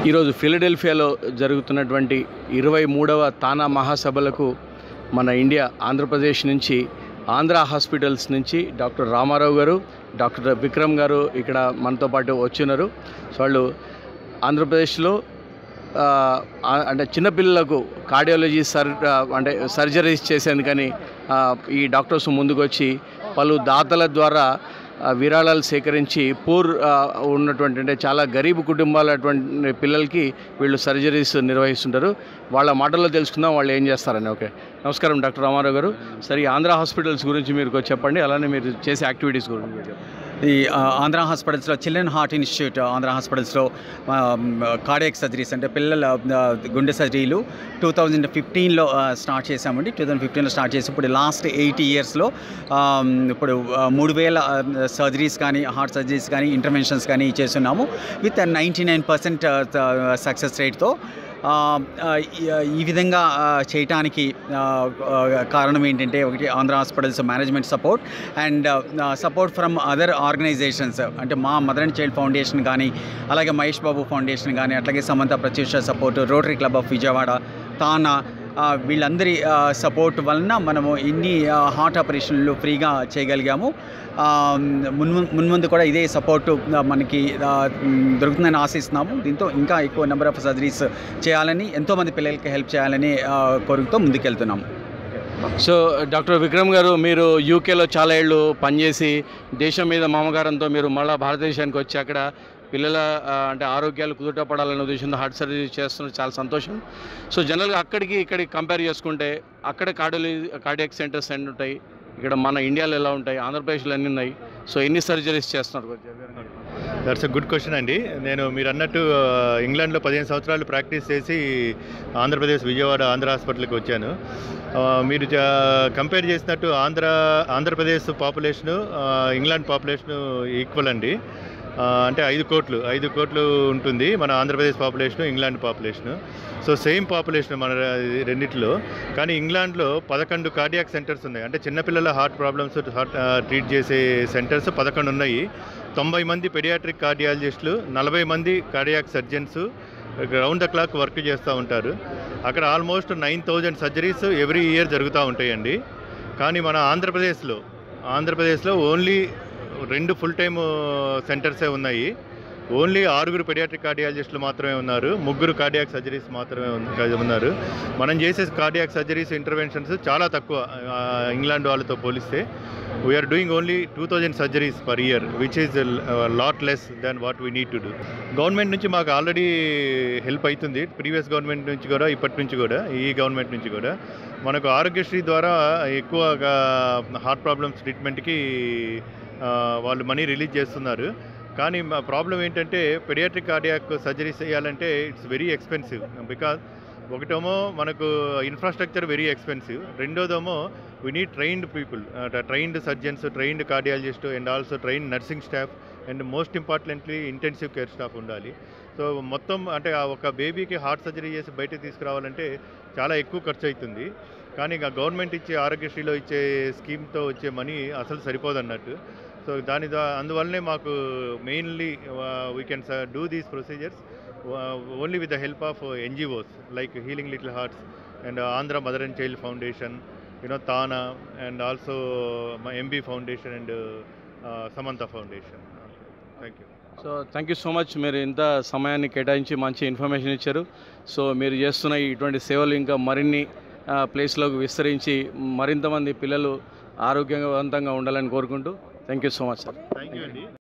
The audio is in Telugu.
ఈరోజు ఫిలడెల్ఫియాలో జరుగుతున్నటువంటి ఇరవై మూడవ తానా మహాసభలకు మన ఇండియా ఆంధ్రప్రదేశ్ నుంచి ఆంధ్ర హాస్పిటల్స్ నుంచి డాక్టర్ రామారావు గారు డాక్టర్ విక్రమ్ గారు ఇక్కడ మనతో పాటు వచ్చినారు సో వాళ్ళు ఆంధ్రప్రదేశ్లో ఆ, ఆ- అంటే చిన్నపిల్లలకు కార్డియాలజీ సర్ ఆ, అంటే సర్జరీస్ చేసేందుకని ఆ, ఈ డాక్టర్స్ ముందుకు వచ్చి పలు దాతల ద్వారా ఆ, విరాళాలు సేకరించి పూర్ ఆ, ఉన్నటువంటి అంటే చాలా గరీబ్ కుటుంబాల అటువంటి పిల్లలకి వీళ్ళు సర్జరీస్ నిర్వహిస్తుంటారు వాళ్ళ మాటల్లో తెలుసుకుందాం వాళ్ళు ఏం చేస్తారని ఓకే నమస్కారం డాక్టర్ రామారావు గారు సరే ఈ ఆంధ్ర హాస్పిటల్స్ గురించి మీరు కొంచెం చెప్పండి అలానే మీరు చేసే యాక్టివిటీస్ గురించి మీరు చెప్పండి. ఈ ఆ, ఆంధ్ర హాస్పిటల్స్లో చిల్డ్రన్ హార్ట్ ఇన్స్టిట్యూట్ ఆంధ్ర హాస్పిటల్స్లో కార్డియాక్ సర్జరీస్ అంటే పిల్లల ఆ, గుండె సర్జరీలు టూ థౌజండ్ ఫిఫ్టీన్లో స్టార్ట్ చేశామండి టూ థౌజండ్ ఫిఫ్టీన్లో స్టార్ట్ చేసి ఇప్పుడు లాస్ట్ ఎయిటీ ఇయర్స్లో ఇప్పుడు ఆ, మూడు వేల సర్జరీస్ కానీ హార్ట్ సర్జరీస్ కానీ ఇంటర్వెన్షన్స్ కానీ చేస్తున్నాము with ninety nine percent success రేట్తో ఆ, ఆ, ఈ- ఈ విధంగా ఆ, చేయటానికి ఆ, ఆ, కారణం ఏంటంటే ఒకటి Andhra hospitals management support and support from other organisations అంటే మా మదర్ అండ్ చైల్డ్ ఫౌండేషన్ కానీ అలాగే మహేష్ బాబు ఫౌండేషన్ కానీ అట్లాగే Samantha Prathyusha support rotary club of Vijayawada TANA ఆ, వీళ్ళందరి సపోర్ట్ వలన మనము ఇన్ని ఆ, హార్ట్ ఆపరేషన్లు ఫ్రీగా చేయగలిగాము ఆ, మున్ము మున్ముందు కూడా ఇదే సపోర్ట్ మనకి ఆ, మ్, దొరుకుతుందని ఆశిస్తున్నాము దీంతో ఇంకా ఎక్కువ నెంబర్ ఆఫ్ సర్జరీస్ చేయాలని ఎంతోమంది పిల్లలకి హెల్ప్ చేయాలని ఆ, కోరికతో ముందుకెళ్తున్నాము సో డాక్టర్ విక్రమ్ గారు మీరు యూకేలో చాలా ఏళ్ళు పనిచేసి దేశం మీద మామగారంతో మీరు మళ్ళీ భారతదేశానికి వచ్చి అక్కడ పిల్లల ఆ, అంటే ఆరోగ్యాలు కుదుట పడాలనే ఉద్దేశంతో హార్ట్ సర్జరీ చేస్తున్నారు చాలా సంతోషం సో జనరల్గా అక్కడికి ఇక్కడికి కంపేర్ చేసుకుంటే అక్కడ కార్డియాలజీ కార్డియాక్ సెంటర్స్ ఎన్ని ఉంటాయి ఇక్కడ మన ఇండియాలో ఎలా ఉంటాయి ఆంధ్రప్రదేశ్లో ఎన్ని ఉన్నాయి సో ఎన్ని సర్జరీస్ చేస్తున్నారు కొంచెం వివరంగా చెప్పండి. దట్స్ అ గుడ్ క్వశ్చన్ అండి నేను మీరు అన్నట్టు ఆ, ఇంగ్లాండ్లో పదిహేను సంవత్సరాలు ప్రాక్టీస్ చేసి ఆంధ్రప్రదేశ్ విజయవాడ ఆంధ్ర హాస్పిటల్కి వచ్చాను ఆ, మీరు కంపేర్ చేసినట్టు Andhra Andhra Pradesh population England population equal అండి ఆ, అంటే ఐదు కోట్లు ఐదు కోట్లు ఉంటుంది మన Andhra Pradesh population England population so same population మన రెండిట్లో కానీ ఇంగ్లాండ్లో పదకొండు కార్డియాక్ సెంటర్స్ ఉన్నాయి అంటే చిన్నపిల్లల హార్ట్ ప్రాబ్లమ్స్ హార్ట్ ట్రీట్ చేసే సెంటర్స్ పదకొండు ఉన్నాయి తొంభై మంది పెడియాట్రిక్ కార్డియాలజిస్టులు నలభై మంది cardiac surgeons round the clock work చేస్తూ ఉంటారు అక్కడ almost nine thousand surgeries every year జరుగుతూ ఉంటాయండి కానీ మన ఆంధ్రప్రదేశ్లో ఆంధ్రప్రదేశ్లో ఓన్లీ రెండు ఫుల్ టైమ్ సెంటర్సే ఉన్నాయి ఓన్లీ ఆరుగురు పెడియాట్రిక్ కార్డియాలజిస్టులు మాత్రమే ఉన్నారు ముగ్గురు కార్డియాక్ సర్జరీస్ మాత్రమే ఉన్న- ఉన్నారు మనం చేసే కార్డియాక్ సర్జరీస్ ఇంటర్వెన్షన్స్ చాలా తక్కువ ఆ, ఇంగ్లాండ్ వాళ్ళతో పోలిస్తే we're doing only two thousand surgeries per year which is lot less than what we need to do government నుంచి మాకు ఆల్రెడీ హెల్ప్ అవుతుంది ప్రీవియస్ గవర్నమెంట్ నుంచి కూడా ఇప్పటి నుంచి కూడా ఈ గవర్నమెంట్ నుంచి కూడా మనకు ఆరోగ్యశ్రీ ద్వారా ఎక్కువగా హార్ట్ ప్రాబ్లమ్స్ ట్రీట్మెంట్కి ఆ, వాళ్ళు మనీ రిలీజ్ చేస్తున్నారు కానీ మా ప్రాబ్లం ఏంటంటే పెడియాట్రిక్ కార్డియాక్ సర్జరీస్ చేయాలంటే ఇట్స్ వెరీ ఎక్స్పెన్సివ్ బికాజ్ ఒకటేమో మనకు ఇన్ఫ్రాస్ట్రక్చర్ వెరీ ఎక్స్పెన్సివ్ రెండోదేమో we need trained people trained surgeons trained cardiologist and also trained nursing staff and most importantly intensive care staff ఉండాలి సో మొత్తం అంటే ఆ ఒక బేబీకి హార్ట్ సర్జరీ చేసి బయటకు తీసుకురావాలంటే చాలా ఎక్కువ ఖర్చు అవుతుంది కానీ ఇక గవర్నమెంట్ ఇచ్చే ఆరోగ్యశ్రీలో ఇచ్చే స్కీమ్తో వచ్చే మనీ అసలు సరిపోదన్నట్టు సో దాని ద్వా అందువల్లనే మాకు mainly we can do these procedures only with the help of NGOs like healing little hearts and Andhra mother and child foundation you know TANA and also MB foundation and Samantha foundation thank you so thank you so much మీరు ఇంత సమయాన్ని కేటాయించి మంచి ఇన్ఫర్మేషన్ ఇచ్చారు సో మీరు చేస్తున్న ఇటువంటి సేవలు ఇంకా మరిన్ని ఆ, ప్లేస్లోకి విస్తరించి మరింత మంది పిల్లలు ఆరోగ్యవంతంగా ఉండాలని కోరుకుంటూ thank you so much sir thank you అండి